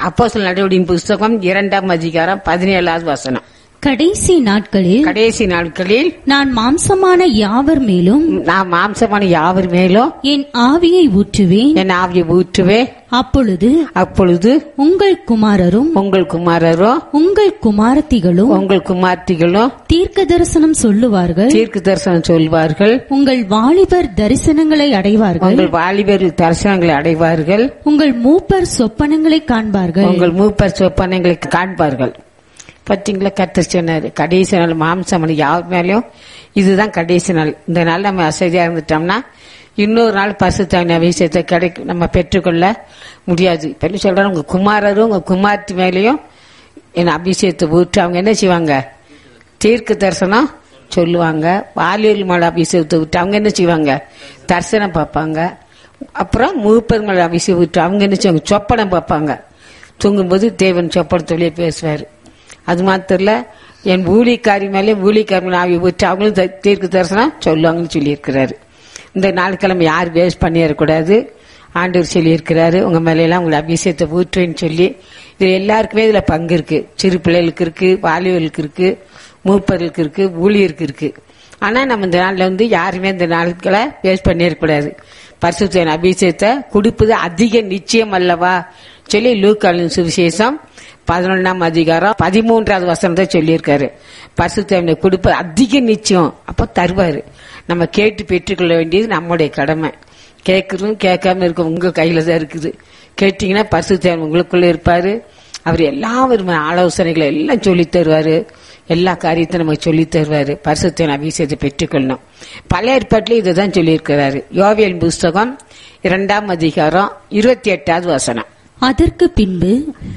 அப்போ நடவடிக்கையின் புஸ்தகம் இரண்டாம் அதிகாரம் பதினேழாவது வசனம் கடைசி நாட்களில் கடைசி நாட்களில் நான் மாம்சமான யாவர் மேலும் நான் மாம்சமான யாவர் மேலும் என் ஆவியை ஊற்றுவேன் என் ஆவியை ஊற்றுவே அப்பொழுது அப்பொழுது உங்கள் குமாரரும் உங்கள் குமாரரும் உங்கள் குமாரத்திகளும் உங்கள் குமார்த்திகளும் தீர்க்க தரிசனம் சொல்லுவார்கள் தீர்க்க தரிசனம் சொல்வார்கள் உங்கள் வாலிபர் தரிசனங்களை அடைவார்கள் உங்கள் வாலிபர் தரிசனங்களை அடைவார்கள் உங்கள் மூப்பர் சொப்பனங்களை காண்பார்கள் உங்கள் மூப்பர் சொப்பனங்களை காண்பார்கள் பார்த்தீங்களா கத்தர் சொன்னாரு கடைசி நாள் மாம்சம் யார் மேலேயும் இதுதான் கடைசி நாள் இந்த நாள் நம்ம அசதியா இருந்துட்டோம்னா இன்னொரு நாள் பரிசுத்தாவின் அபிஷேகத்தை கிடைக்கும் நம்ம பெற்றுக்கொள்ள முடியாது இப்ப என்ன சொல்றாங்க உங்க குமாரரும் உங்க குமார்த்தி மேலேயும் என் அபிஷேகத்தை ஊற்றி அவங்க என்ன செய்வாங்க தீர்க்க தரிசனம் சொல்லுவாங்க வாலியல் மலை அபிஷேகத்தை விட்டு அவங்க என்ன செய்வாங்க தரிசனம் பார்ப்பாங்க அப்புறம் மூப்பர் மலை அபிஷேகம் விட்டு அவங்க என்ன செய்வாங்க சொப்பனம் பார்ப்பாங்க தூங்கும்போது தேவன் சொப்பனத்தொழிலே பேசுவார் அது மாத்திரம் இல்ல என் ஊழிக்காரி மேலே ஊழிக்காரி மேலே ஆவி விட்டு அவங்களும் த- தீர்க்க தரிசனம் சொல்லுவாங்கன்னு சொல்லியிருக்கிறாரு இந்த நாட்கிழமை யார் வேஸ்ட் பண்ணிடக்கூடாது ஆண்டவர் சொல்லியிருக்கிறாரு உங்க மேல எல்லாம் உங்களை அபிஷேகத்தை ஊற்றுவேன்னு சொல்லி இது எல்லாருக்குமே இதுல பங்கு இருக்கு சிறு பிள்ளைகளுக்கு இருக்கு வாலிபர்களுக்கு இருக்கு மூப்பர்களுக்கு இருக்கு ஊழியருக்கு இருக்கு ஆனா நம்ம இந்த நாள்ல வந்து யாருமே இந்த நாட்களை வேஸ்ட் பண்ணிடக்கூடாது பரிசுத்த அபிஷேகத்தை கொடுப்பது அதிக நிச்சயம் அல்லவா சொல்லி லூக்காலின் சுவிசேஷம் பதினொன்றாம் அதிகாரம் பதிமூன்றாவது வசனத்தை சொல்லியிருக்காரு பரிசுத்தவனை கொடுப்பது அதிக நிச்சயம் அப்ப தருவாரு நம்ம கேட்டு பெற்றுக்கொள்ள வேண்டியது நம்முடைய கடமை கேட்கறதும் கேட்காம இருக்க உங்க கையில தான் இருக்குது கேட்டீங்கன்னா பரிசுத்தவன் உங்களுக்குள்ள இருப்பாரு அவர் எல்லா விதமான ஆலோசனைகளை எல்லாம் சொல்லித் தருவாரு எல்லா காரியத்தையும் நமக்கு சொல்லித் தருவாரு பரிசுத்தவன் அபிஷேகத்தை பெற்றுக்கொள்ளணும் பழைய ஏற்பாட்டிலே இதை தான் சொல்லியிருக்கிறாரு யோவியல் புஸ்தகம் இரண்டாம் அதிகாரம் இருபத்தி எட்டாவது வசனம் அதற்கு பின்பு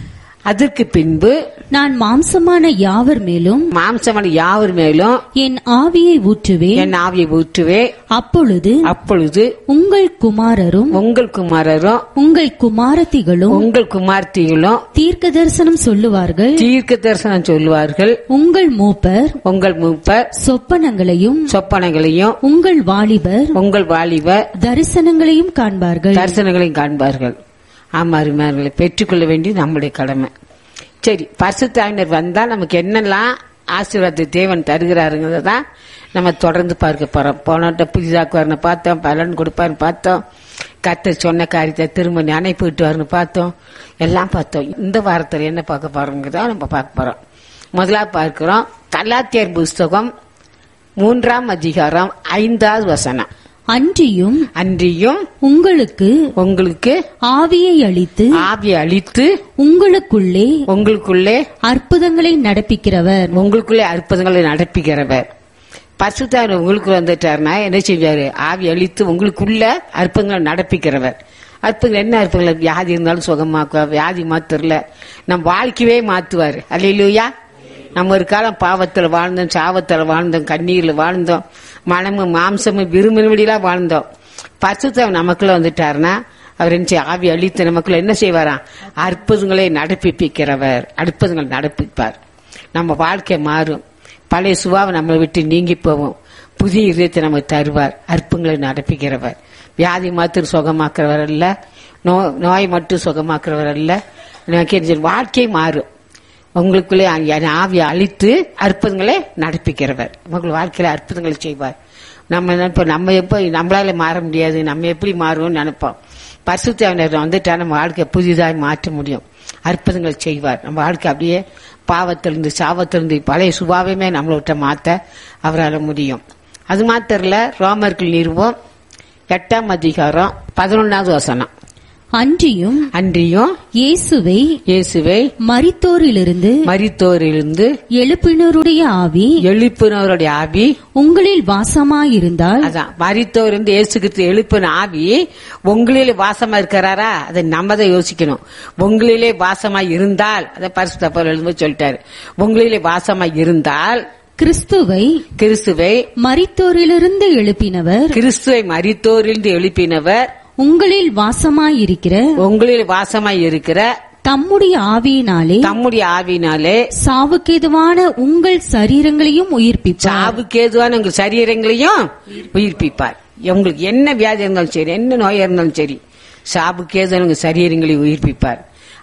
அதற்கு பின்பு நான் மாம்சமான யாவர் மேலும் மாம்சமான யாவர் மேலும் என் ஆவியை ஊற்றுவேன் என் ஆவியை ஊற்றுவே அப்பொழுது அப்பொழுது உங்கள் குமாரரும் உங்கள் குமாரரும் உங்கள் குமாரத்திகளும் உங்கள் குமார்த்திகளும் தீர்க்க தரிசனம் சொல்லுவார்கள் தீர்க்க தரிசனம் சொல்லுவார்கள் உங்கள் மூப்பர் உங்கள் மூப்பர் சொப்பனங்களையும் சொப்பனங்களையும் உங்கள் வாலிபர் உங்கள் வாலிப தரிசனங்களையும் காண்பார்கள் தரிசனங்களையும் காண்பார்கள் ஆமா அருமையார்களை பெற்றுக்கொள்ள வேண்டியது நம்முடைய கடமை சரி பரிசுத்தாவினர் வந்தா நமக்கு என்னெல்லாம் ஆசீர்வாதத்தை தேவன் தருகிறாருங்கிறத தான் நம்ம தொடர்ந்து பார்க்க போறோம் போனோட்ட புதிதாக்குவார்னு பார்த்தோம் பலன் கொடுப்பாருன்னு பார்த்தோம் கத்தர் சொன்ன காரியத்தை திரும்ப நினைப்பு விட்டுவாருன்னு பார்த்தோம் எல்லாம் பார்த்தோம் இந்த வாரத்தில் என்ன பார்க்க போறோங்கிறத நம்ம பார்க்க போறோம் முதலாவது பார்க்கிறோம் கலாத்தியர் புஸ்தகம் மூன்றாம் அதிகாரம் ஐந்தாவது வசனம் அன்றியும் அன்றியும் உங்களுக்கு உங்களுக்கு ஆவியை அளித்து ஆவி அளித்து உங்களுக்குள்ளே உங்களுக்குள்ளே அற்புதங்களை நடப்பிக்கிறவர் உங்களுக்குள்ளே அற்புதங்களை நடப்பிக்கிறவர் பரிசுத்தார் உங்களுக்கு வந்துட்டாருன்னா என்ன செய்வாரு ஆவி அளித்து உங்களுக்குள்ள அற்புதங்களை நடப்பிக்கிறவர் அற்புதங்கள் என்ன அற்புதங்கள் வியாதி இருந்தாலும் சுகமாக்குவார் வியாதி மாத்திரல நம் வாழ்க்கையே மாத்துவார் அல்லையிலூயா நம்ம ஒரு காலம் பாவத்தில் வாழ்ந்தோம் சாவத்தில் வாழ்ந்தோம் கண்ணீரில் வாழ்ந்தோம் மனமும் மாம்சமும் விரும்பினபடியெல்லாம் வாழ்ந்தோம் பரிசுத்தம் நமக்குள்ள வந்துட்டாருன்னா அவர் என்ன செய்ய ஆவி அழித்து நமக்குள்ள என்ன செய்வாராம் அற்புதங்களை நடப்பிப்பிக்கிறவர் அற்புதங்களை நடப்பிப்பார் நம்ம வாழ்க்கை மாறும் பழைய சுபாவை நம்மளை விட்டு நீங்கி போவோம் புதிய இதயத்தை நமக்கு தருவார் அற்புதங்களை நடப்பிக்கிறவர் வியாதி மாத்திரம் சுகமாக்குறவர் அல்ல நோ- நோய் மட்டும் சுகமாக்குறவர் அல்ல எனக்கு தெரிஞ்ச வாழ்க்கை மாறும் உங்களுக்குள்ளே அங்க ஆவியை அழித்து அற்புதங்களை நடப்பிக்கிறவர் உங்கள் வாழ்க்கையில அற்புதங்களை செய்வார் நம்ம நினைப்போம் நம்ம எப்போ நம்மளால மாற முடியாது நம்ம எப்படி மாறுவோம்னு நினைப்போம் பரிசுத்தவனர் வந்துட்டா நம்ம வாழ்க்கையை புதிதாக மாற்ற முடியும் அற்புதங்கள் செய்வார் நம்ம வாழ்க்கை அப்படியே பாவத்திலிருந்து சாவத்திலிருந்து பழைய சுபாவமே நம்மளை விட்ட மாத்த அவரால் முடியும் அது மாத்திரம் இல்ல ரோமர்கள் நிறுவம் எட்டாம் அதிகாரம் பதினொன்னாவது வசனம் அன்றியும் அன்றியும் இயேசுவை இயேசுவை மரித்தோரிலிருந்து மரித்தோரிலிருந்து எழுப்பினருடைய ஆவி எழுப்பினவருடைய ஆவி உங்களில் வாசமாயிருந்தால் அதான் மரித்தோர் இருந்து இயேசு கிறிஸ்து எழுப்பின ஆவி உங்களிலே வாசமா இருக்கிறாரா அதை நம்ம தான் யோசிக்கணும் உங்களிலே வாசமா இருந்தால் அதை பரிசுத்த பவுல் எழுதும்போது சொல்லிட்டாரு உங்களிலே வாசமா இருந்தால் கிறிஸ்துவை கிறிஸ்துவை மரித்தோரிலிருந்து எழுப்பினவர் கிறிஸ்துவை மரித்தோரிலிருந்து எழுப்பினவர் உங்களில் வாசமாயிருக்கிற உங்களில் வாசமாய் இருக்கிற தம்முடைய ஆவியினாலே தம்முடைய ஆவினாலே சாவுக்கேதுவான உங்கள் சரீரங்களையும் உயிர்ப்பிப்பார் சாவுக்கு ஏதுவான உங்கள் சரீரங்களையும் உயிர்ப்பிப்பார் உங்களுக்கு என்ன வியாதி இருந்தாலும் சரி என்ன நோய் இருந்தாலும் சரி சாவுக்கு ஏதுவான உங்கள் சரீரங்களை உயிர்ப்பிப்பார்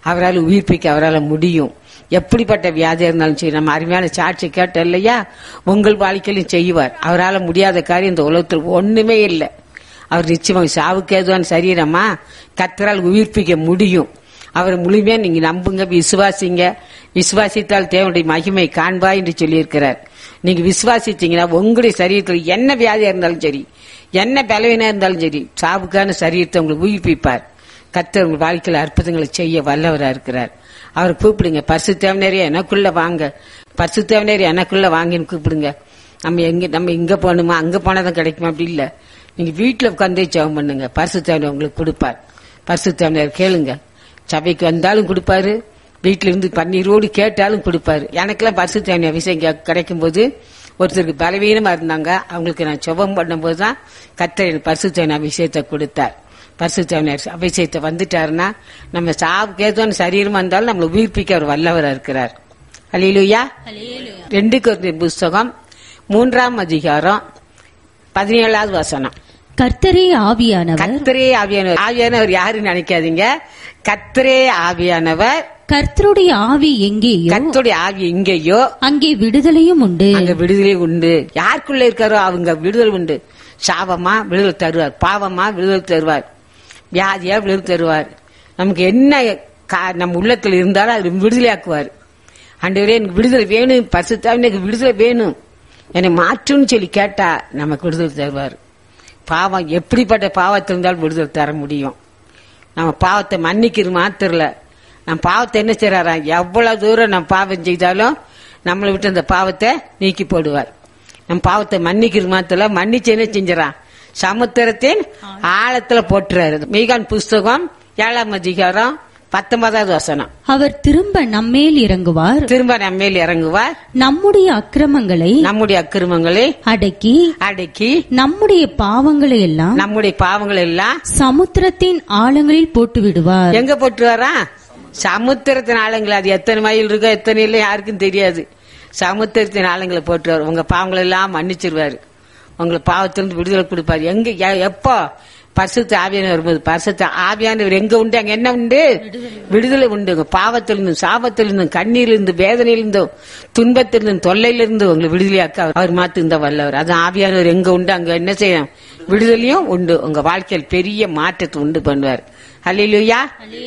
அவரால் உயிர்ப்பிக்க அவரால் முடியும் எப்படிப்பட்ட வியாதியா இருந்தாலும் சரி நம்ம அருமையான சாட்சி கேட்ட இல்லையா உங்கள் வாழ்க்கையிலும் செய்வார் அவரால் முடியாத காரியம் இந்த உலகத்தில் ஒண்ணுமே இல்லை அவர் நிச்சயமாக சாவுக்கு ஏதுவான சரீரமா கத்தரால் உயிர்ப்பிக்க முடியும் அவர் முழுமையா நீங்க நம்புங்க விசுவாசிங்க விசுவாசித்தால் தேவனுடைய மகிமை காண்பா என்று சொல்லியிருக்கிறார் நீங்க விசுவாசிச்சீங்கன்னா உங்களுடைய சரீரத்தில் என்ன வியாதியா இருந்தாலும் சரி என்ன பலவீனா இருந்தாலும் சரி சாவுக்கான சரீரத்தை உங்களுக்கு உயிர்ப்பிப்பார் கத்தர் உங்கள் வாழ்க்கையில் அற்புதங்களை செய்ய வல்லவரா இருக்கிறார் அவரை கூப்பிடுங்க பரிசு தேவனரே எனக்குள்ள வாங்க பரிசு தேவனரே எனக்குள்ள வாங்கின்னு கூப்பிடுங்க நம்ம எங்க நம்ம இங்க போகணுமா அங்க போனாதான் கிடைக்குமா அப்படி இல்ல நீங்க வீட்டுல உட்காந்தே ஜெபம் பண்ணுங்க பரிசு தேவனை உங்களுக்கு கொடுப்பார் பரிசு தேவனர் கேளுங்க சபைக்கு வந்தாலும் கொடுப்பாரு வீட்டுல இருந்து பன்னீரோடு கேட்டாலும் கொடுப்பாரு எனக்கெல்லாம் பரிசு தேவனை அபிஷேகம் கிடைக்கும் போது ஒருத்தருக்கு பலவீனமா இருந்தாங்க அவங்களுக்கு நான் ஜெபம் பண்ணும்போது தான் கத்தர் எனக்கு பரிசு தேவனை அபிஷேகத்தை கொடுத்தார் பரிசுத்தவனர் அபிஷேகத்தை வந்துட்டாருன்னா நம்ம சாவுக்கு ஏதோன்னு சரீரமா இருந்தாலும் நம்மளை உயிர்ப்பிக்க அவர் வல்லவரா இருக்கிறார் அலிலுயா ரெண்டு கொரிந்தியர் புஸ்தகம் மூன்றாம் அதிகாரம் பதினேழாவது வசனம் கர்த்தரே ஆவியானவர் கத்தரே ஆவியானவர் ஆவியானவர் யாருன்னு நினைக்காதீங்க கத்தரே ஆவியானவர் கர்த்தருடைய ஆவி எங்கேயோ கத்துடைய ஆவி எங்கேயோ அங்கே விடுதலையும் உண்டு அங்க விடுதலை உண்டு யாருக்குள்ள இருக்காரோ அவங்க விடுதலை உண்டு சாபமா விடுதலை தருவார் பாவமா விடுதலை தருவார் வியாதியா விடுதலை தருவார் நமக்கு என்ன கா- நம்ம உள்ளத்துல இருந்தாலும் அது விடுதலையாக்குவார் ஆண்டவரே எனக்கு விடுதலை வேணும் பரிசுத்தாவே எனக்கு விடுதலை வேணும் என்னை மாற்றுன்னு சொல்லி கேட்டா நமக்கு விடுதலை தருவார் பாவம் எப்படிப்பட்ட பாவத்தில் இருந்தாலும் விடுதலை தர முடியும் நம்ம பாவத்தை மன்னிக்கிறது மாத்திரல நம்ம பாவத்தை என்ன செய்யறாரா எவ்வளவு தூரம் நம்ம பாவம் செய்தாலும் நம்மளை விட்டு அந்த பாவத்தை நீக்கி போடுவார் நம்ம பாவத்தை மன்னிக்கிறது மாத்திர மன்னிச்சு என்ன செஞ்சிடறான் சமுத்திரத்தின் ஆழத்துல போட்டுறாரு மீகான் புஸ்தகம் ஏழாம் அதிகாரம் பத்தொன்பதாவது வசனம் அவர் திரும்ப நம்மேல் இறங்குவார் திரும்ப நம்ம மேல் இறங்குவார் நம்முடைய அக்கிரமங்களை நம்முடைய அக்கிரமங்களை அடக்கி அடக்கி நம்முடைய பாவங்களை எல்லாம் நம்முடைய பாவங்கள் எல்லாம் சமுத்திரத்தின் ஆழங்களில் போட்டு விடுவார் எங்க போட்டு வரா சமுத்திரத்தின் ஆளுங்களை அது எத்தனை மைல் இருக்கோ எத்தனை இல்லை யாருக்கும் தெரியாது சமுத்திரத்தின் ஆளுங்களை போட்டு வரும் உங்க பாவங்களை எல்லாம் மன்னிச்சிருவாரு உங்களை பாவத்திலிருந்து விடுதலை கொடுப்பாரு எங்க எ- எப்போ பரிசுத்த ஆவியான வரும்போது பரிசுத்த ஆவியானவர் எங்க உண்டு அங்க என்ன உண்டு விடுதலை உண்டு உங்க பாவத்திலிருந்தும் சாபத்திலிருந்தும் கண்ணீரிலிருந்து வேதனையிலிருந்தும் துன்பத்திலிருந்தும் தொல்லையிலிருந்து உங்களை விடுதலையாக்க அவர் மாத்து இந்த வல்லவர் அது ஆவியானவர் எங்க உண்டு அங்க என்ன செய்யும் விடுதலையும் உண்டு உங்க வாழ்க்கையில் பெரிய மாற்றத்தை உண்டு பண்ணுவார் அல்லையா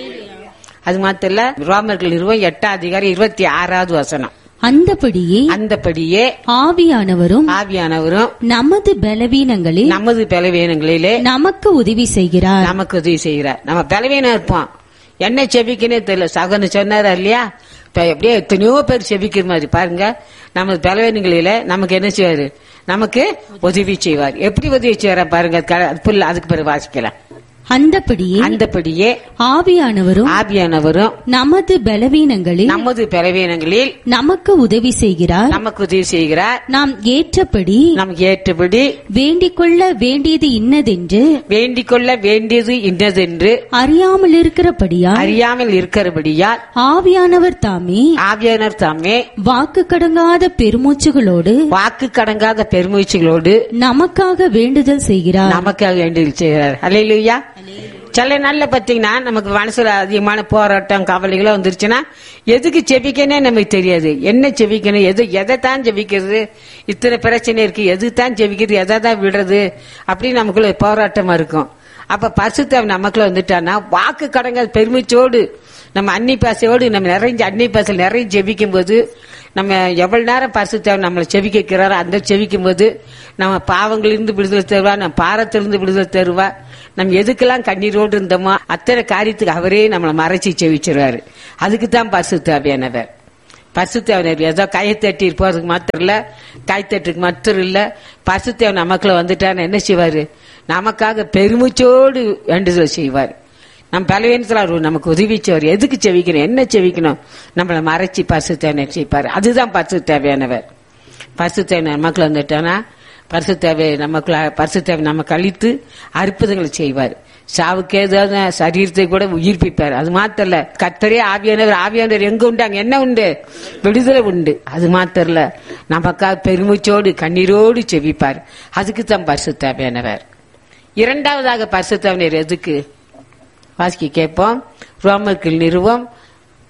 அது மாத்திரம் இல்ல ரோமர்கள் நிறுவம் எட்டாம் அதிகாரம் இருபத்தி ஆறாவது வசனம் அந்தபடியே அந்தபடியே ஆவியானவரும் ஆவியானவரும் நமது பலவீனங்களில் நமது பலவீனங்களிலே நமக்கு உதவி செய்கிறார் நமக்கு உதவி செய்கிறார் நம்ம பலவீனம் இருப்போம் என்ன செபிக்கனே தெரியல சகன்னு சொன்னாரா இல்லையா இப்ப எப்படியே எத்தனையோ பேர் செபிக்கிற மாதிரி பாருங்க நமது பலவீனங்களில நமக்கு என்ன செய்வாரு நமக்கு உதவி செய்வார் எப்படி உதவி செய்வாரா பாருங்க க- புல் அதுக்கு பிறகு வாசிக்கலாம் அந்தபடியே அந்தபடியே ஆவியானவரும் ஆவியானவரும் நமது பலவீனங்களில் நமது பலவீனங்களில் நமக்கு உதவி செய்கிறார் நமக்கு உதவி செய்கிறார் நாம் ஏற்றபடி நமக்கு ஏற்றபடி வேண்டிக் கொள்ள வேண்டியது இன்னதென்று வேண்டிக் கொள்ள வேண்டியது இன்னதென்று அறியாமல் இருக்கிறபடியால் அறியாமல் இருக்கிறபடியால் ஆவியானவர் தாமே ஆவியானர் தாமே வாக்கு கடங்காத பெருமூச்சுகளோடு வாக்கு கடங்காத பெருமுயற்சிகளோடு நமக்காக வேண்டுதல் செய்கிறார் நமக்காக வேண்டியது செய்கிறார் அல்லையா சில நாள்ல பாத்தீங்கன்னா நமக்கு மனசுல அதிகமான போராட்டம் கவலைகளோ வந்துருச்சுன்னா எதுக்கு செபிக்கனே நமக்கு தெரியாது என்ன செபிக்கணும் எது எதை தான் செபிக்கிறது இத்தனை பிரச்சனை இருக்கு எது தான் செபிக்கிறது எதை தான் விடுறது அப்படின்னு நமக்குள்ள போராட்டமா இருக்கும் அப்ப பரிசுத்த நமக்குள்ள வந்துட்டான்னா வாக்கு கடங்காத பெருமிச்சோடு நம்ம அன்னி பாசையோடு நம்ம நிறைஞ்ச அன்னி பாசையில் நிறைய ஜெபிக்கும் போது நம்ம எவ்வளவு நேரம் பரிசுத்தாவை நம்மளை செவிக்க வைக்கிறாரோ அந்த செவிக்கும் போது நம்ம பாவங்களிலிருந்து விடுதலை தருவா நம்ம பாரத்திலிருந்து விடுதலை தருவா நம்ம எதுக்கெல்லாம் கண்ணீரோடு இருந்தோமோ அத்தனை காரியத்துக்கு அவரே நம்மளை மறைச்சி செவிச்சிருவாரு அதுக்கு தான் பரிசுத்தாவியானவர் பரிசுத்தேவனர் ஏதோ கையை தட்டி போறதுக்கு மாத்திரம் இல்ல கைத்தட்டுக்கு மாத்திரம் இல்ல பரிசுத்தேவன் நமக்குள்ள வந்துட்டான்னு என்ன செய்வாரு நமக்காக பெருமிச்சோடு வேண்டுதல் செய்வார் நம்ம பலவீனத்தில் அவர் நமக்கு உதவி செய்வார் எதுக்கு செவிக்கணும் என்ன செவிக்கணும் நம்மளை மறைச்சி பரிசுத்தேவனர் செய்வார் அதுதான் பரிசுத்தேவையானவர் பரிசுத்தேவன் நமக்குள்ள வந்துட்டானா பரிசுத்தேவை நமக்குள்ள பரிசுத்தேவை நமக்கு அழித்து அற்புதங்களை செய்வார் சாவுக்கு ஏதாவது சரீரத்தை கூட உயிர்ப்பிப்பார் அது மாத்திரல கத்தரே ஆவியானவர் ஆவியானவர் எங்க உண்டு அங்க என்ன உண்டு விடுதலை உண்டு அது மாத்திரல நமக்காக பெருமூச்சோடு கண்ணீரோடு செவிப்பார் அதுக்கு தான் பரிசுத்தாவியானவர் இரண்டாவதாக பரிசுத்தாவினர் எதுக்கு வாசிக்க கேட்போம் ரோமர்கள் நிறுவம்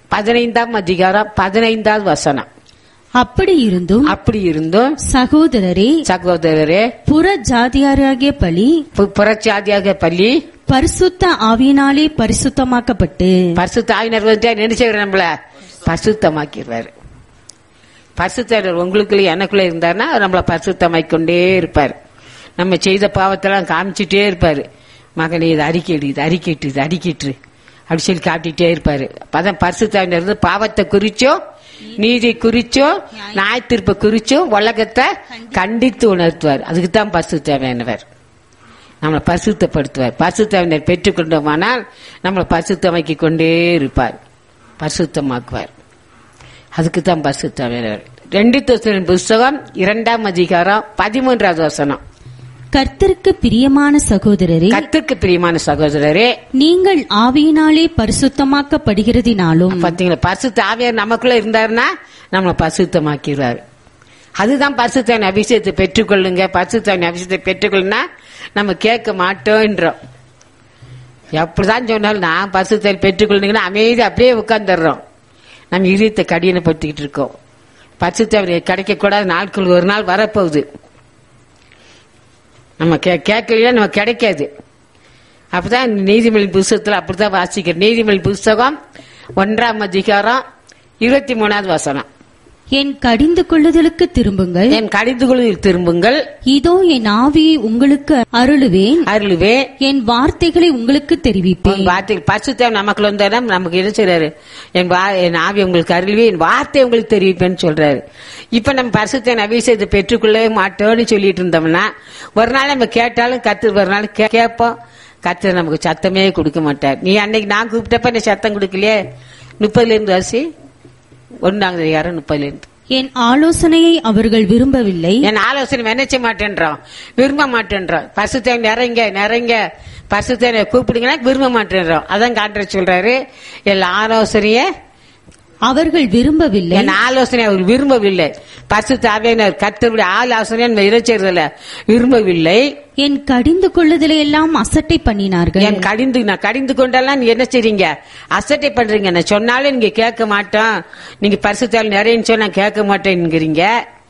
பதினைந்தாம் அதிகாரம் பதினைந்தாவது வசனம் அப்படி இருந்தும் அப்படி இருந்தும் சகோதரரே சகோதரரே புற ஜாதியாராகிய பலி பு- புறச்சாதியாக பள்ளி பரிசுத்த ஆவியினாலே பரிசுத்தமாக்கப்பட்டு பரிசுத்த ஆவினர் வந்து என்ன செய்வார் நம்மள பரிசுத்தமாக்கிடுவாரு பரிசுத்தர் உங்களுக்குள்ள எனக்குள்ள இருந்தாருன்னா அவர் நம்மள பரிசுத்தமாக்கிக் கொண்டே இருப்பார் நம்ம செய்த பாவத்தெல்லாம் காமிச்சிட்டே இருப்பாரு மகனே இது அறிக்கையிடு இது அறிக்கைட்டு இது அறிக்கிட்டு அப்படி சொல்லி காட்டிட்டே இருப்பாரு அப்பதான் பரிசுத்தாவினர் இருந்து பாவத்தை குறிச்சோ நீதி குறிச்சோ நாய் திருப்ப குறிச்சோ உலகத்தை கண்டித்து உணர்த்துவார் அதுக்கு தான் பரிசுத்தாவியானவர் நம்மளை பரிசுத்தப்படுத்துவார் பரிசுத்தாவினர் பெற்றுக்கொண்டோமானால் நம்மளை பரிசுத்தமாக்கி கொண்டே இருப்பார் பரிசுத்தமாக்குவார் அதுக்கு தான் பரிசுத்தாவினர் ரெண்டு தோசனின் புஸ்தகம் இரண்டாம் அதிகாரம் பதிமூன்றாவது வசனம் கர்த்தருக்கு பிரியமான சகோதரரே கத்திற்கு பிரியமான சகோதரரே நீங்கள் ஆவியினாலே பரிசுத்தமாக்கப்படுகிறதினாலும் பாத்தீங்களா பரிசுத்த ஆவியார் நமக்குள்ள இருந்தாருன்னா நம்மளை பரிசுத்தமாக்கிறார் அதுதான் பரிசுத்தாவின் அபிஷேகத்தை பெற்றுக்கொள்ளுங்க பரிசுத்தாவின் அபிஷேகத்தை பெற்றுக்கொள்ளுனா நம்ம கேட்க மாட்டோன்றோம் எப்படிதான் சொன்னாலும் நான் பரிசுத்தாவில் பெற்றுக்கொள்ளுங்கன்னா அமைதி அப்படியே உட்கார்ந்துடுறோம் நம்ம இதயத்தை கடினப்படுத்திக்கிட்டு இருக்கோம் பரிசுத்தாவின் கிடைக்கக்கூடாத நாட்கள் ஒரு நாள் வரப்போகுது நம்ம கே- கேட்கலையா நம்ம கிடைக்காது அப்பதான் நீதிமொழி புஸ்தகத்துல அப்படிதான் வாசிக்கிறேன் நீதிமொழி புஸ்தகம் ஒன்றாம் அதிகாரம் இருபத்தி மூணாவது வசனம் என் கடிந்து கொள்ளுதலுக்கு திரும்புங்கள் என் கடிதுகளில் திரும்புங்கள் இதோ என் ஆவியை உங்களுக்கு அருளுவேன் அருளுவே என் வார்த்தைகளை உங்களுக்கு தெரிவிப்பேன் உன் வார்த்தை பரிசுத்தம் நமக்குள்ள வந்தா நமக்கு என்ன செய்றாரு என் வா என் ஆவி உங்களுக்கு அருள்வே என் வார்த்தை உங்களுக்கு தெரிவிப்பேன்னு சொல்றாரு இப்ப நம்ம பரிசுத்தன் அபிஷேகத்தை பெற்றுக்கொள்ளவே மாட்டோம்னு சொல்லிட்டு இருந்தோம்னா ஒரு நாள் நம்ம கேட்டாலும் கத்து ஒரு நாள் கே- கேட்போம் கத்து நமக்கு சத்தமே கொடுக்க மாட்டார் நீ அன்னைக்கு நான் கூப்பிட்டப்ப நீ சத்தம் கொடுக்கலையே முப்பதுல இருந்து வாசி ஒன்னாங்க யாரும் முப்பதுல இருந்து என் ஆலோசனையை அவர்கள் விரும்பவில்லை என் ஆலோசனை நினைச்ச மாட்டேன்றோம் விரும்ப மாட்டேன்றோம் பசுத்தை நிறைங்க நிறைங்க பசுத்தை கூப்பிடுங்கன்னா விரும்ப மாட்டேன்றோம் அதான் காட்டுற சொல்றாரு என் ஆலோசனைய அவர்கள் விரும்பவில்லை என் ஆலோசனை அவர் விரும்பவில்லை பசு தாவியினர் கத்தருடைய ஆலோசனை நம்ம இறைச்சல விரும்பவில்லை என் கடிந்து கொள்ளுதலை எல்லாம் அசட்டை பண்ணினார்கள் என் கடிந்து நான் கடிந்து கொண்டெல்லாம் நீ என்ன செய்றீங்க அசட்டை பண்றீங்க நான் சொன்னாலும் நீங்க கேட்க மாட்டோம் நீங்க பரிசுத்தால் நிறையன்னு சொன்னா கேட்க மாட்டேங்கிறீங்க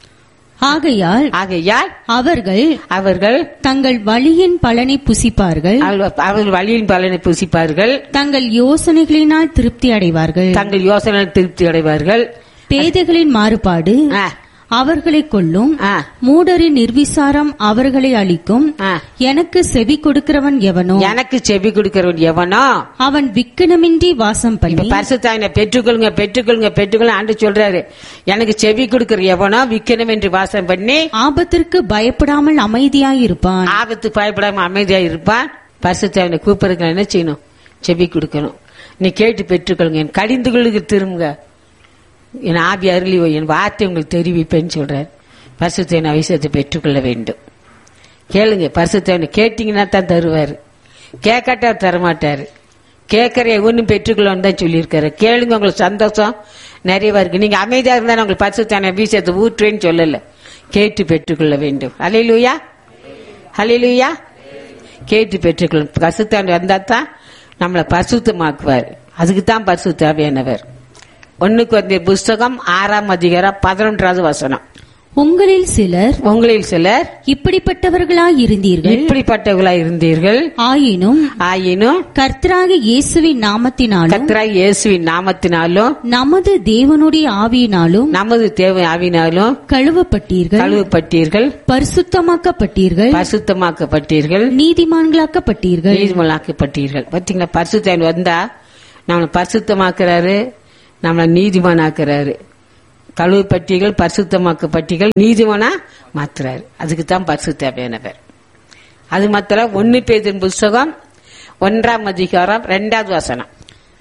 ஆகையால் ஆகையால் அவர்கள் அவர்கள் தங்கள் வழியின் பலனை புசிப்பார்கள் அவர்கள் அவர்கள் வழியின் பலனை புசிப்பார்கள் தங்கள் யோசனைகளினால் திருப்தி அடைவார்கள் தங்கள் யோசனை திருப்தி அடைவார்கள் பேதைகளின் மாறுபாடு ஆ, அவர்களை கொல்லும் ஆ, மூடரின் நிர்விசாரம் அவர்களை அளிக்கும் ஆ. எனக்கு செவி கொடுக்கிறவன் எவனோ எனக்கு செவி கொடுக்கிறவன் எவனோ அவன் விக்கனமின்றி வாசம் இப்ப பண்ணி பரிசுத்தாவினை பெற்றுக்கொள்ளுங்க பெற்றுக்கொள்ளுங்க பெற்றுக்கொள்ள ஆண்டு சொல்றாரு எனக்கு செவி கொடுக்கிற எவனோ விக்கணும் என்று வாசம் பண்ணி ஆபத்திற்கு பயப்படாமல் அமைதியாயிருப்பான் ஆபத்து பயப்படாம அமைதியா இருப்பான் பரிசுத்தாவினை கூப்பிடுறதுக்கு என்ன செய்யணும் செவி கொடுக்கணும் நீ கேட்டு பெற்றுக்கொள்ளுங்க என் கடிந்து கொள்ளுங்க திரும்புங்க என் ஆவி அருளி வை, என் வார்த்தை உங்களுக்கு தெரிவிப்பேன்னு சொல்றாரு பரிசுத்தாவின் அவசியத்தை பெற்றுக்கொள்ள வேண்டும் கேளுங்க பரிசுத்தாவினை கேட்டீங்கன்னா தான் தருவாரு கேட்காட்டா அவர் தரமாட்டாரு கேட்கற ஒன்றும் பெற்றுக்கொள்ளணும் தான் சொல்லியிருக்காரு கேளுங்க உங்களுக்கு சந்தோஷம் நிறைய இருக்கு நீங்க அமைதியா இருந்தா உங்களுக்கு பரிசுத்தான விஷயத்தை ஊற்றுவேன்னு சொல்லல கேட்டு பெற்றுக்கொள்ள வேண்டும் அலையிலுயா அலையிலுயா கேட்டு பெற்றுக்கொள்ளும் பசுத்தான் வந்தா தான் நம்மளை பசுத்தமாக்குவார் அதுக்கு தான் பசு தேவையானவர் ஒண்ணுக்கு வந்த புஸ்தகம் ஆறாம் அதிகாரம் பதினொன்றாவது வசனம் உங்களில் சிலர் உங்களில் சிலர் இப்படிப்பட்டவர்களாய் இருந்தீர்கள் இப்படிப்பட்டவர்களா இருந்தீர்கள் ஆயினும் ஆயினும் கர்த்தராக இயேசுவின் நாமத்தினாலும் கத்ராய் இயேசுவின் நாமத்தினாலும் நமது தேவனுடைய ஆவியினாலும் நமது தேவை ஆவினாலும் கழுவப்பட்டீர்கள் கழுவப்பட்டீர்கள் பரிசுத்தமாக்கப்பட்டீர்கள் பரிசுத்தமாக்கப்பட்டீர்கள் நீதிமான்களாக்கப்பட்டீர்கள் நீதிமலாக்கப்பட்டீர்கள் பாத்தீங்களா பரிசுத்தன் வந்தா நம்மளை பரிசுத்தமாக்குறாரு நம்மளை நீதிமானாக்குறாரு கழுவுப்பட்டிகள் பரிசுத்தமாக்கப்பட்டிகள் நீதிமானா மாத்துறாரு அதுக்கு தான் பரிசு தேவையானவர் அது மாத்திரம் ஒன்னு பேதின் புஸ்தகம் ஒன்றாம் அதிகாரம் ரெண்டாவது வசனம்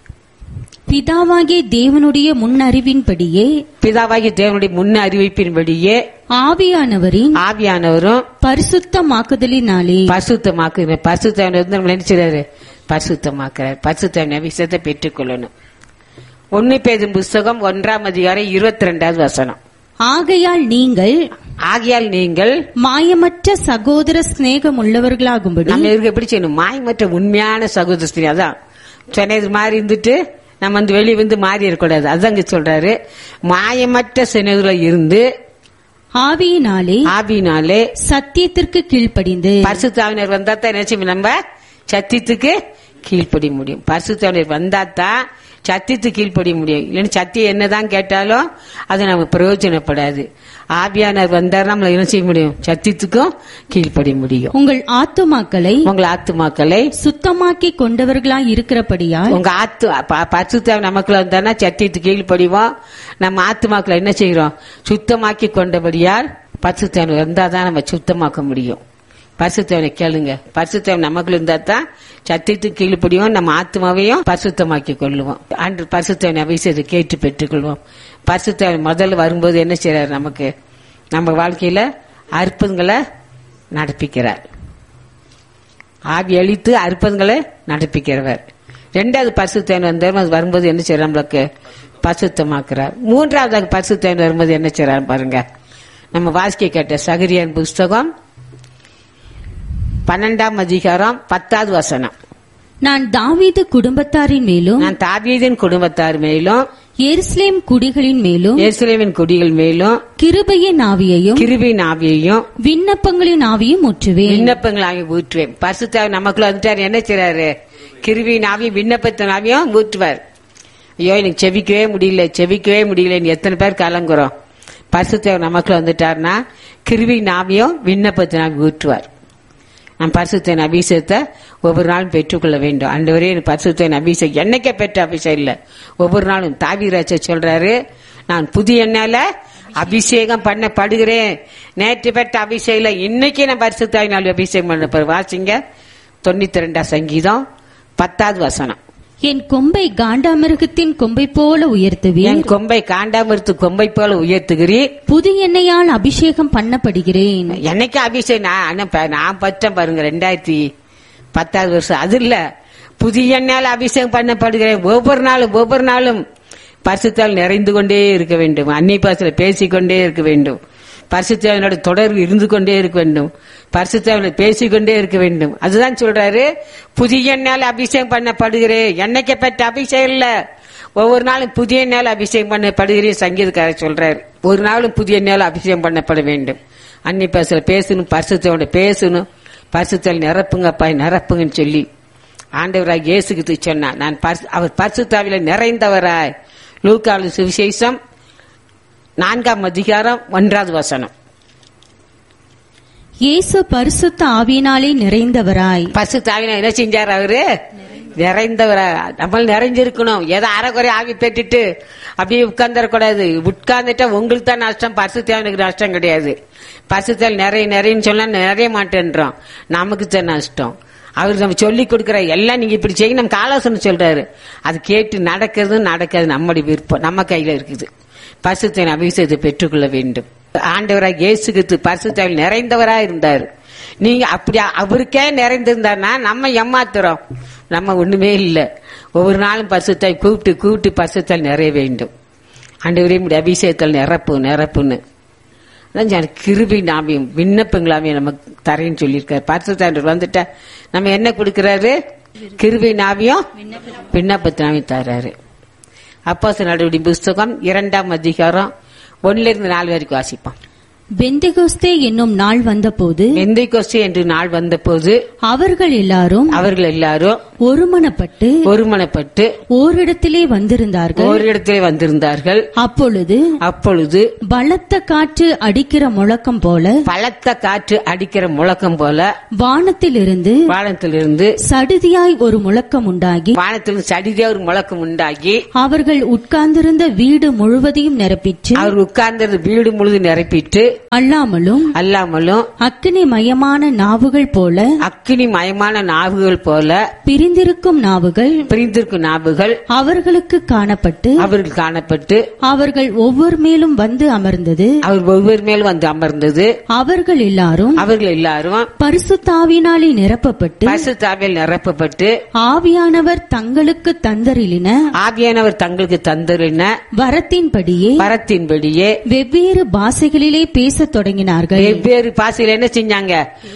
பிதாவாகிய தேவனுடைய முன்னறிவின்படியே பிதாவாகி தேவனுடைய முன்ன அறிவிப்பின்படியே ஆவியானவரின் ஆவியானவரும் பரிசுத்தமாக்குதலினாலே பரிசுத்தமாக்குற பரிசுத்தவனை வந்து நம்மள என்ன செய்றாரு பரிசுத்தமாக்குறாரு பரிசுத்தவனை விஷயத்தை பெற்றுக்கொள்ளணும் ஒன்னு பேதும் புஸ்தகம் ஒன்றாம் அதிகாரம் இருபத்தி ரெண்டாவது வசனம் ஆகையால் நீங்கள் ஆகையால் நீங்கள் மாயமற்ற சகோதர சிநேகம் உள்ளவர்களாகும்படி நம்ம இருக்க எப்படி செய்யணும் மாயமற்ற உண்மையான சகோதரி அதான் சொன்னது மாதிரி இருந்துட்டு நம்ம வந்து வெளியே வந்து மாறி இருக்கக்கூடாது அதுதாங்க சொல்றாரு மாயமற்ற சினதுல இருந்து ஆவியினாலே ஆவினாலே சத்தியத்திற்கு கீழ்ப்படிந்து பரிசுத்தாவினர் வந்தா தான் என்ன செய்யும் நம்ம சத்தியத்துக்கு கீழ்ப்படிய முடியும் பரிசுத்தாவினர் வந்தா தான் சத்தியத்துக்கு கீழ்ப்படிய முடியும் இல்லைன்னு சத்தியம் என்னதான் கேட்டாலும் அது நமக்கு பிரயோஜனப்படாது ஆவியானர் வந்தா நம்மள என்ன செய்ய முடியும் சத்தியத்துக்கும் கீழ்ப்படிய முடியும் உங்கள் ஆத்துமாக்களை உங்கள் ஆத்துமாக்களை சுத்தமாக்கி கொண்டவர்களாய் இருக்கிறபடியால் உங்க ஆத்து ப- பரிசுத்தாவி நமக்குள்ள வந்தானா சத்தியத்துக்கு கீழ்ப்படிவோம் நம்ம ஆத்துமாக்களை என்ன செய்கிறோம் சுத்தமாக்கி கொண்டபடியால் பரிசுத்தாவி வந்தாதான் நம்ம சுத்தமாக்க முடியும் பரிசுத்தவனை கேளுங்க பரிசுத்தவன் நமக்குள்ள இருந்தா தான் சத்தியத்துக்கு கீழ்ப்படிவோம் நம்ம ஆத்மாவையும் பரிசுத்தமாக்கி கொள்ளுவோம் அன்று பரிசுத்தவன் அபிஷேகத்தை கேட்டு பெற்றுக்கொள்வோம் பரிசுத்தவன் முதல்ல வரும்போது என்ன செய்றாரு நமக்கு நம்ம வாழ்க்கையில அற்புதங்களை நடப்பிக்கிறார் ஆவி அழித்து அற்புதங்களை நடப்பிக்கிறவர் ரெண்டாவது பரிசுத்தவன் வந்தார் அது வரும்போது என்ன செய்யறார் நம்மளுக்கு பரிசுத்தமாக்குறார் மூன்றாவது பரிசுத்தவன் வரும்போது என்ன செய்யறாரு பாருங்க நம்ம வாசிக்க கேட்ட சகரியான் புஸ்தகம் பன்னெண்டாம் அதிகாரம் பத்தாவது வசனம் நான் தாவீது குடும்பத்தாரின் மேலும் நான் தாவீதின் குடும்பத்தார் மேலும் எருசலேம் குடிகளின் மேலும் எருசலேமின் குடிகள் மேலும் கிருபையின் ஆவியையும் கிருபின் ஆவியையும் விண்ணப்பங்களின் ஆவியும் ஊற்றுவேன் விண்ணப்பங்கள் ஆவி ஊற்றுவேன் பரிசுத்தாவி நமக்குள்ள வந்துட்டார் என்ன செய்றாரு கிருவியின் ஆவியும் விண்ணப்பத்தின் ஆவியும் ஊற்றுவார் ஐயோ எனக்கு செவிக்கவே முடியல செவிக்கவே முடியலன்னு எத்தனை பேர் கலங்குறோம் பரிசுத்தாவி நமக்குள்ள வந்துட்டார்னா கிருவியின் ஆவியும் விண்ணப்பத்தின் ஆவி ஊற்றுவார் நம் பரிசுத்தின் அபிஷேகத்தை ஒவ்வொரு நாளும் பெற்றுக்கொள்ள வேண்டும் அண்டவரே எனக்கு பரிசுத்தின் அபிஷேகம் என்னைக்கே பெற்ற அபிஷேகம் இல்ல ஒவ்வொரு நாளும் தாவிராஜ சொல்றாரு நான் புதிய எண்ணால அபிஷேகம் பண்ணப்படுகிறேன் நேற்று பெற்ற அபிஷேகம் இல்ல இன்னைக்கு நான் பரிசுத்தாவினால் அபிஷேகம் பண்ண போறேன். வாசிங்க தொண்ணூத்தி ரெண்டாம் சங்கீதம் பத்தாவது வசனம் என் கொம்பை காண்டாமிருகத்தின் கொம்பை போல உயர்த்துவேன் என் கொம்பை காண்டாமிருத்து கொம்பை போல உயர்த்துகிறீர் புது எண்ணெயால் அபிஷேகம் பண்ணப்படுகிறேன் என்னைக்கு அபிஷேகம் நான் அனுப்ப நான் பற்றேன் பாருங்க ரெண்டாயிரத்தி பத்தாவது வருஷம் அது இல்ல புதிய எண்ணால் அபிஷேகம் பண்ணப்படுகிறேன் ஒவ்வொரு நாளும் ஒவ்வொரு நாளும் பரிசுத்தால் நிறைந்து கொண்டே இருக்க வேண்டும் அன்னை பாசல பேசிக்கொண்டே இருக்க வேண்டும் பரிசுத்தாவினோட தொடர்பு இருந்து கொண்டே இருக்க வேண்டும் பரிசுத்தாவின பேசிக்கொண்டே இருக்க வேண்டும் அதுதான் சொல்றாரு புதிய எண்ணால் அபிஷேகம் பண்ணப்படுகிறேன் என்னைக்கு பெற்ற அபிஷேகம் இல்ல ஒவ்வொரு நாளும் புதிய நாள் அபிஷேகம் பண்ணப்படுகிறேன் சங்கீதக்காரர் சொல்றாரு ஒரு நாளும் புதிய நாள் அபிஷேகம் பண்ணப்பட வேண்டும் அன்னி பேசல பேசணும் பரிசுத்தோட பேசணும் பரிசுத்தல் நிரப்புங்கப்பா நிரப்புங்கன்னு சொல்லி ஆண்டவராய் இயேசுக்கு சொன்னா நான் பரிசு- அவர் பரிசுத்தாவில நிறைந்தவராய் லூக்காலு சுவிசேஷம் நான்காம் அதிகாரம் ஒன்றாவது வசனம் இயேசு பரிசுத்த ஆவியினாலே நிறைந்தவராய் பரிசுத்தாவின என்ன செஞ்சார் அவரு நிறைந்தவரா நம்ம நிறைஞ்சிருக்கணும் ஏதோ அரைக்குறை ஆவி பெற்றுட்டு அப்படியே உட்கார்ந்துடக்கூடாது உட்கார்ந்துட்டா உங்களுக்கு தான் நஷ்டம் பரிசுத்தாவினுக்கு நஷ்டம் கிடையாது பரிசுத்தால் நிறைய நிறையன்னு சொன்னா நிறைய மாட்டேன்றோம் நமக்கு தான் நஷ்டம் அவர் நம்ம சொல்லி கொடுக்கிற எல்லாம் நீங்க இப்படி செய்ய நமக்கு ஆலோசனை சொல்றாரு அது கேட்டு நடக்கிறது நடக்காது நம்முடைய விருப்பம் நம்ம கையில இருக்குது பரிசுத்தின் அபிஷேகத்தை பெற்றுக்கொள்ள வேண்டும் ஆண்டவராக இயேசுகித்து பரிசுத்தாவில் நிறைந்தவராக இருந்தார் நீங்க அப்படி அவருக்கே நிறைந்திருந்தார்னா நம்ம ஏமாத்துறோம் நம்ம ஒண்ணுமே இல்லை ஒவ்வொரு நாளும் பரிசுத்தாய் கூப்பிட்டு கூப்பிட்டு பரிசுத்தால் நிறைய வேண்டும் ஆண்டவரே இப்படி அபிஷேகத்தால் நிரப்பு நிரப்புன்னு அதான் சொன்னேன், கிருபை நாமியம் விண்ணப்பங்களாமே நமக்கு தரேன்னு சொல்லியிருக்காரு பரிசுத்தாண்டர் வந்துட்டா நம்ம என்ன கொடுக்கறாரு கிருபை நாவியம் விண்ணப்பத்தினாவையும் தர்றாரு அப்போ நடவடி புஸ்தகம் இரண்டாம் அதிகாரம் ஒன்னுல இருந்து நாலு வரைக்கும் வாசிப்போம் பெந்தெகோஸ்தே என்னும் நாள் வந்தபோது எந்தை கொஸ்து என்று நாள் வந்தபோது அவர்கள் எல்லாரும் அவர்கள் எல்லாரும் ஒருமனப்பட்டு ஒருமனப்பட்டு ஓரிடத்திலே வந்திருந்தார்கள் ஓரிடத்திலே வந்திருந்தார்கள் அப்பொழுது அப்பொழுது பலத்த காற்று அடிக்கிற முழக்கம் போல பலத்த காற்று அடிக்கிற முழக்கம் போல வானத்திலிருந்து வானத்திலிருந்து சடுதியாய் ஒரு முழக்கம் உண்டாகி வானத்திலிருந்து சடிதே ஒரு முழக்கம் உண்டாகி அவர்கள் உட்கார்ந்திருந்த வீடு முழுவதையும் நிரப்பிற்று அவர் உட்கார்ந்தது வீடு முழுது நிரப்பிட்டு அல்லாமலும் அல்லாமலும் அக்கினி மயமான நாவுகள் போல அக்கினி மயமான நாவுகள் போல பிரிந்திருக்கும் நாவுகள் பிரிந்திருக்கும் நாவுகள் அவர்களுக்கு காணப்பட்டு அவர்கள் காணப்பட்டு அவர்கள் ஒவ்வொரு மேலும் வந்து அமர்ந்தது அவர் ஒவ்வொரு மேல் வந்து அமர்ந்தது அவர்கள் எல்லாரும் அவர்கள் எல்லாரும் பரிசுத்தாவினாலே நிரப்பப்பட்டு பரிசுத்தாவில் நிரப்பப்பட்டு ஆவியானவர் தங்களுக்கு தந்தரிலின ஆவியானவர் தங்களுக்கு தந்தரின வரத்தின்படியே வரத்தின்படியே வெவ்வேறு பாஷைகளிலே பேசத் தொடங்கினார்கள் வெவ்வேறு பாசையில் என்ன செஞ்சாங்க